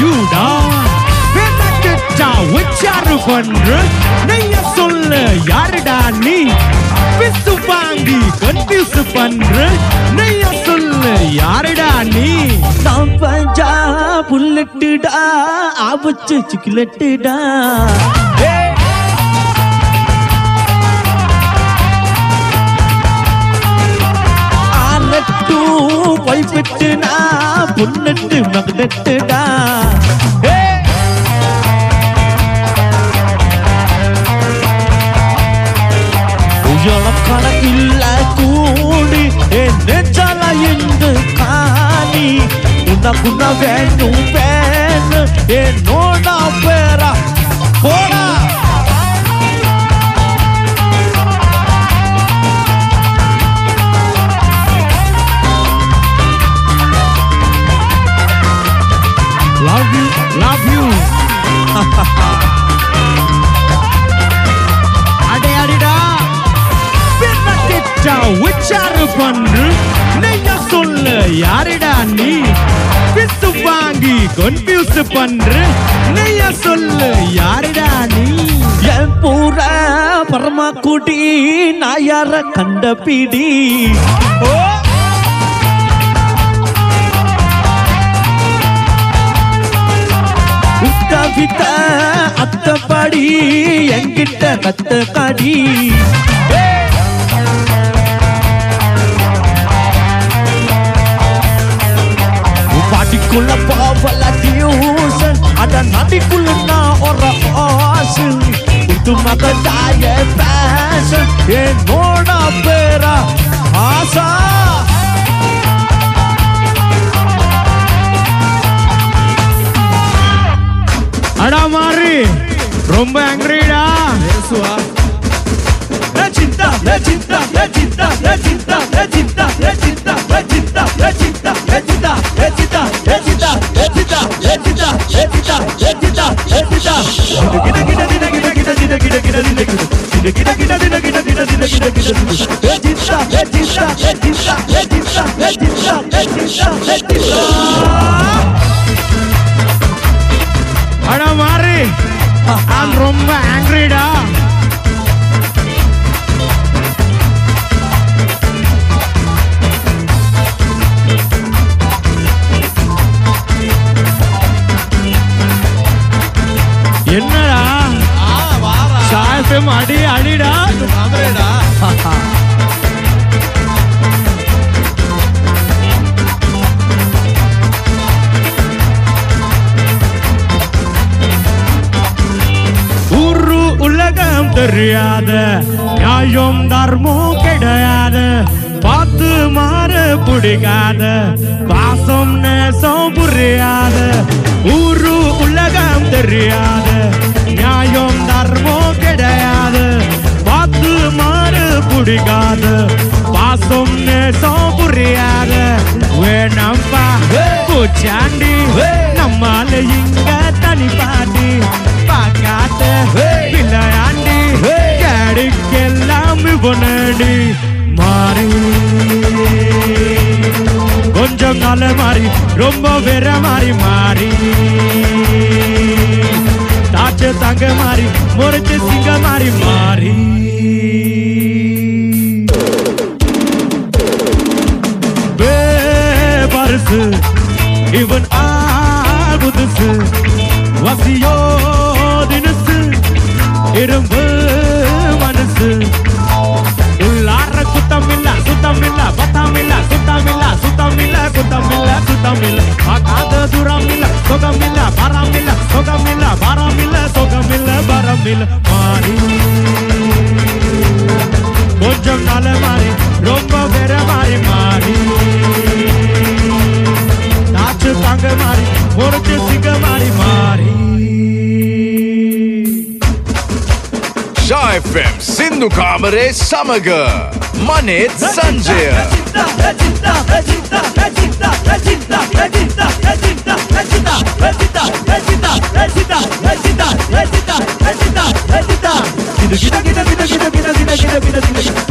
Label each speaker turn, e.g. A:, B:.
A: யூடா பெண்ணா உச்சாரு பண்ற நெய்ய சொல்ல யாருடா நீ பிசு வாங்கி கன்ஃபியூஸ் பண்ற நெய்ய சொல்ல யாருடா நீ
B: நான் பஞ்சா புல்லட்டுடா ஆபச்சு சிக்கலட்டுடா ஆனட்டு வைப்பிட்டுனா புல்லட்டு மகனட்டுடா உயரக்கண இல்ல கூடி நெஞ்சால என்று காணி உனக்குன்ன வேணும் வேணும் என்னோட பேரா போடா
A: லவ் யூ லவ் யூ அடே அடிடா பெண்ணா உச்சாரு பண்ற நெய்ய சொல்ல யாருடா நீ பிசு வாங்கி கன்ஃபியூஸ் பண்ற நெய்ய சொல்ல யாருடா நீ
B: என் பூர பரமா குடி நான் யார கண்ட பிடி ஓ உத்த வித்த அத்தப்படி என்கிட்ட கத்த கடி பாட்டிக்குள்ள போவல டியூஷன் அட நடிக்குள்ள நான் ஒரு ஆசன் புது மகதாய பேஷன் என்னோட பேரா ஆசா
A: அடா மாறி ரொம்ப ஆங்கிரிடா
B: பேசுவா Cinta, la cinta, la cinta, la cinta, la cinta, la cinta, la cinta, la cinta, la cinta, la cinta, la cinta, la cinta, la cinta, la cinta, la cinta, la cinta. Gida gida gida gida gida gida gida gida gida gida gida gida gida gida gida gida gida gida gida. La cinta, la cinta, la cinta, la cinta, la cinta, la cinta, la cinta.
A: அடா மாறி நான் ரொம்ப ஆங்கிரிடா என்னடா சாயஃபம் அடி அடிடா ஊரு உலகம் தெரியாத நியாயம் தர்மம் கிடையாது பார்த்து மாற பிடிக்காத பாசம் நேசம் புரியாத ஊரு உலகம் தெரியாத நியாயம் தர்மம் கிடையாது பார்த்து மாற பிடிக்காத பாசம் நேசம் புரியாத வேணாம்பா பூச்சாண்டி நம்மால இங்க தனி பாண்டி பார்க்காத பிள்ளையாண்டி கேடுக்கெல்லாம் இவனடி மாறி கொஞ்சம் கால மாறி ரொம்ப வேற மாறி மாறி தாச்ச தங்க மாறி முறைச்சு சிங்க மாறி மாறி பரிசு இவன் ஆகுதுசு வசியோ தினசு இரும்பு மனசு உள்ளார குத்தம் இல்ல சுத்தம் இல்ல பத்தம் இல்ல சுத்தம் இல்ல சுத்தம் இல்ல குத்தம் இல்ல சுத்தம் இல்ல பார்க்காத தூரம் இல்ல சுகம் இல்ல பரம் இல்ல சுகம் இல்ல பரம் இல்ல சுகம் இல்ல பரம் இல்ல மாறி கொஞ்சம் நாள மாறி ரொம்ப வேற மாறி மாறி நாச்சு தாங்க மாறி முறைச்சு சிங்க மாறி மாறி
C: Shah FM Sindhu Kamare Samaga Manit Sanjay
B: Gida gida gida gida gida gida gida gida gida gida